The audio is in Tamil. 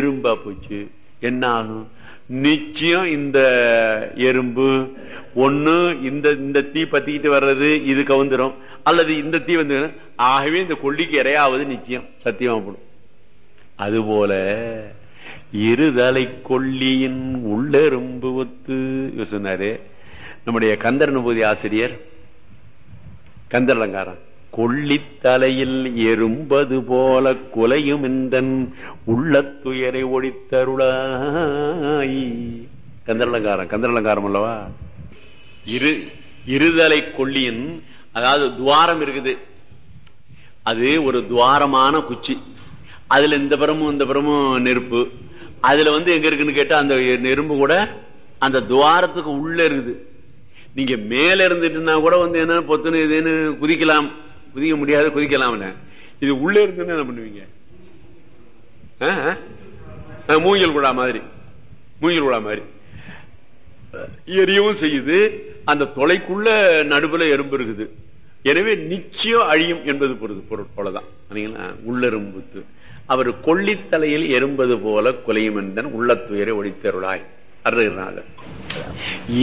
எறும்பா போச்சு என்ன ஆகும் நிச்சயம் இந்த எறும்பு ஒண்ணு இந்த இந்த தீ பத்திக்கிட்டு வர்றது இது கவுந்துரும் அல்லது இந்த தீ வந்து ஆகவே இந்த கொல்லிக்கு இரையாவது நிச்சயம் சத்தியமா போடும் அதுபோல இருதலை கொல்லியின் உள்ளெரும்பு ஒத்து இவர் சொன்னாரு நம்முடைய கந்தர் அனுபூதி ஆசிரியர் கந்தர் அலங்காரம் கொள்ளித்தலையில் எறும்பது போல குலையும் இந்தன் உள்ளத்துயரை ஒழித்தருளாய் கந்தரலங்காரம் கந்தரலங்காரம் அல்லவா இரு இருதலை கொள்ளியின் அதாவது துவாரம் இருக்குது அது ஒரு துவாரமான குச்சி அதுல இந்த புறமும் இந்த புறமும் நெருப்பு அதுல வந்து எங்க இருக்குன்னு கேட்டா அந்த நெருப்பு கூட அந்த துவாரத்துக்கு உள்ள இருக்குது நீங்க மேல இருந்துட்டுனா கூட வந்து என்ன பொத்துன்னு இதுன்னு குதிக்கலாம் குதிக்க முடியாது குதிக்கலாம் இது உள்ள இருந்துன்னு என்ன பண்ணுவீங்க மூங்கில் குழா மாதிரி மூங்கில் குழா மாதிரி எரியவும் செய்யுது அந்த தொலைக்குள்ள நடுவுல எறும்பு இருக்குது எனவே நிச்சயம் அழியும் என்பது பொருள் போலதான் உள்ளெரும்புத்து அவர் கொள்ளித்தலையில் எறும்பது போல குலையும் என்றன் உள்ளத்துயரை ஒழித்தருளாய் அருகிறார்